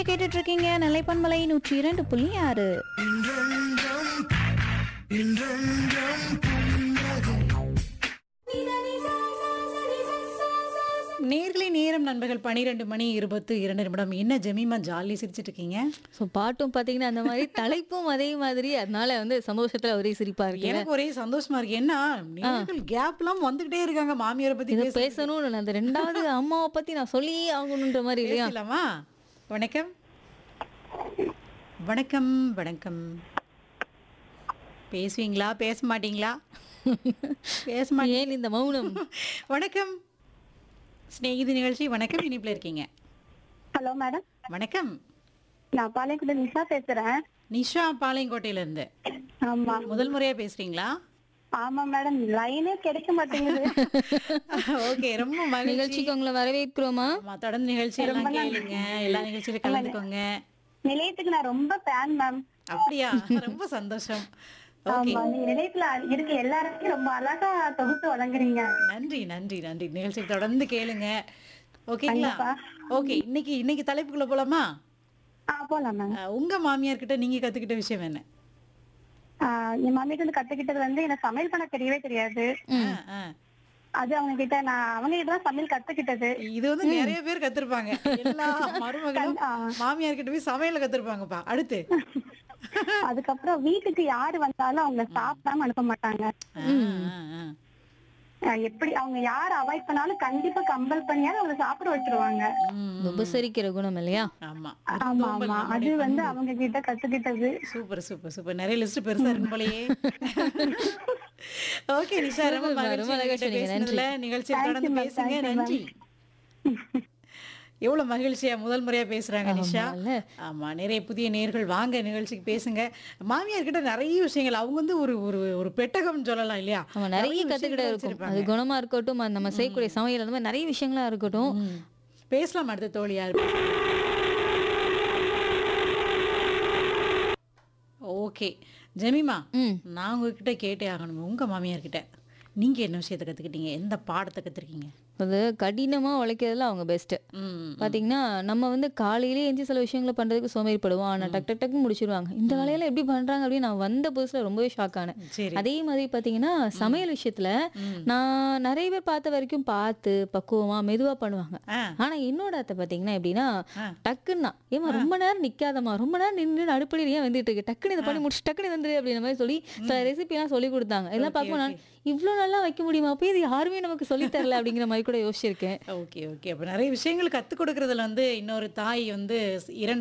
கேட்டுட்டு இருக்கீங்க நிலைப்பன்மலை நூற்றி இரண்டு புள்ளி ஆறு நேர்களை நேரம் நண்பர்கள் பனிரெண்டு மணி இருபத்து இரண்டு நிமிடம் என்ன ஜெமிமா ஜாலி சிரிச்சிட்டு இருக்கீங்க ஸோ பாட்டும் பார்த்தீங்கன்னா அந்த மாதிரி தலைப்பும் அதே மாதிரி அதனால வந்து சந்தோஷத்துல ஒரே சிரிப்பா இருக்கு எனக்கு ஒரே சந்தோஷமா இருக்கு என்ன நேர்கள் கேப் எல்லாம் வந்துகிட்டே இருக்காங்க மாமியாரை பத்தி இதை பேச பேசணும்னு இல்லை. அந்த ரெண்டாவது அம்மாவை பத்தி நான் சொல்லியே ஆகணுன்ற மாதிரி இல்லையா பேசலாமா வணக்கம் வணக்கம் வணக்கம் பேசுவீங்களா பேச மாட்டீங்களா பேச மாட்டீங்க ஏன் இந்த மௌனம் வணக்கம் ஸ்நேகிதி நிகழ்ச்சி வணக்கம் இனிப்புல இருக்கீங்க ஹலோ மேடம் வணக்கம் நான் பாளையங்குடி நிஷா பேசுறேன் நிஷா பாளையங்கோட்டையில இருந்து ஆமா முதல் முறையா பேசுறீங்களா ஆமா மேடம் லைனே கிடைக்க மாட்டேங்குது ஓகே ரொம்ப மகிழ்ச்சி நிகழ்ச்சிக்கு உங்களை வரவேற்கிறோமா ஆமா தொடர்ந்து நிகழ்ச்சி எல்லாம் கேளுங்க எல்லா நிகழ்ச்சியிலும் கலந்துக்கோங்க நிலையத்துக்கு நான் ரொம்ப ஃபேன் மேம் அப்படியா ரொம்ப சந்தோஷம் ஓகே ஆமா நீங்க நிலையத்துல இருக்க எல்லாருக்கும் ரொம்ப அழகா தொகுத்து வழங்குறீங்க நன்றி நன்றி நன்றி நிகழ்ச்சி தொடர்ந்து கேளுங்க ஓகேங்களா ஓகே இன்னைக்கு இன்னைக்கு தலைப்புக்குள்ள போலாமா ஆ போலாம் மேம் அஹ், உங்க மாமியார் கிட்ட நீங்க கத்துக்கிட்ட விஷயம் என்ன என் மம்மிட்டு வந்து கத்துக்கிட்டது வந்து எனக்கு சமையல் பண்ண தெரியவே தெரியாது அஹ், அஹ். அது அவங்க கிட்ட நான் அவங்க கிட்ட தான் சமையல் கத்துக்கிட்டது இது வந்து நிறைய பேர் கத்திருப்பாங்க எல்லா மருமகளும் ஆ. மாமியார் கிட்ட போய் சமையல கத்திருப்பாங்கப்பா அடுத்து அதுக்கப்புறம் வீட்டுக்கு யாரு வந்தாலும் அவங்க சாப்பிடாம அனுப்ப மாட்டாங்க அஹ், அஹ், அஹ். அஹ் எப்படி அவங்க யார் அவாய்ட் பண்ணாலும் கண்டிப்பா கம்பல் பண்ணியாவது அவங்க சாப்பிட வச்சிருவாங்க ம், உபசரிக்கிற குணம் இல்லையா ஆமா ஆமா ஆமா அது வந்து அவங்க கிட்ட கத்துக்கிட்டது சூப்பர் சூப்பர் சூப்பர் நிறைய லிஸ்ட் பெருசா இருக்கும் போலயே ஓகே நிஷா ரொம்ப Super, மகிழ்ச்சி ரொம்ப அழகா உங்ககிட்ட சொன்னீங்க, பேசுனதுல நிகழ்ச்சியை Thank you, தொடர்ந்து ma'am. பேசுங்க Thank you, ma'am. நன்றி எவ்வளவு மகிழ்ச்சியா முதல் முறையா பேசுறாங்க நிஷா ஆமால்ல. ஆமா நிறைய புதிய நேர்கள் வாங்க நிகழ்ச்சிக்கு பேசுங்க மாமியார் கிட்ட நிறைய விஷயங்கள் அவங்க வந்து ஒரு ஒரு ஒரு பெட்டகம் சொல்லலாம் இல்லையா நம்ம நிறைய விஷயங்களை கத்துக்கிட்ட இருக்கும் வச்சிருப்பாங்க. அது குணமா இருக்கட்டும் அது நம்ம செய்யக்கூடிய சமையல் அந்த மாதிரி நிறைய விஷயங்களா இருக்கட்டும் ம். பேசலாம் அடுத்த தோழி யார் ஓகே ஜெமிமா ம் நான் உங்ககிட்ட கேட்டே ஆகணும் உங்க மாமியார் கிட்ட நீங்க என்ன விஷயத்தை கத்துக்கிட்டீங்க எந்த பாடத்தை கத்துருக்கீங்க அது கடினமா உழைக்கிறதுல அவங்க பெஸ்ட் ம் பாத்தீங்கன்னா நம்ம வந்து காலையிலே எஞ்சி சில விஷயங்களை பண்றதுக்கு சோம்பேறிப்படுவோம் ஆனா டக் டக் டக்குன்னு முடிச்சிருவாங்க இந்த வேலையெல்லாம் எப்படி பண்றாங்க அப்படின்னு நான் வந்த புதுசுல ரொம்பவே ஷாக் ஆனேன் சரி அதே மாதிரி பாத்தீங்கன்னா சமையல் விஷயத்துல ம். நான் நிறைய பேர் பார்த்த வரைக்கும் பார்த்து பக்குவமா மெதுவா பண்ணுவாங்க ஆ ஆனா என்னோட அத்தை பாத்தீங்கன்னா எப்படின்னா ஆ. டக்குன்னா ஏமா ரொம்ப நேரம் நிக்காதம்மா ரொம்ப நேரம் நின்று அடுப்படியில் ஏன் வந்துட்டு இருக்கு டக்குன்னு இதை பண்ணி முடிச்சு டக்குன்னு வந்துரு அப்படின்ற மாதிரி சொல்லி சில ரெசிபி எல்லாம் சொல்லி கொடுத்தாங்க இதெல்லாம் Okay, பார்க்கும்போது நான் இவ்வளவு நல்லா வைக்க முடியுமா அப்போ இது யாருமே நமக்கு சொல்லி தரல அப்படிங்கிற மாதிரி கூட யோசிச்சிருக்கேன் ஓகே ஓகே அப்ப நிறைய விஷயங்கள் கத்து கொடுக்கறதுல வந்து இன்னொரு தாய் வந்து இரண்டு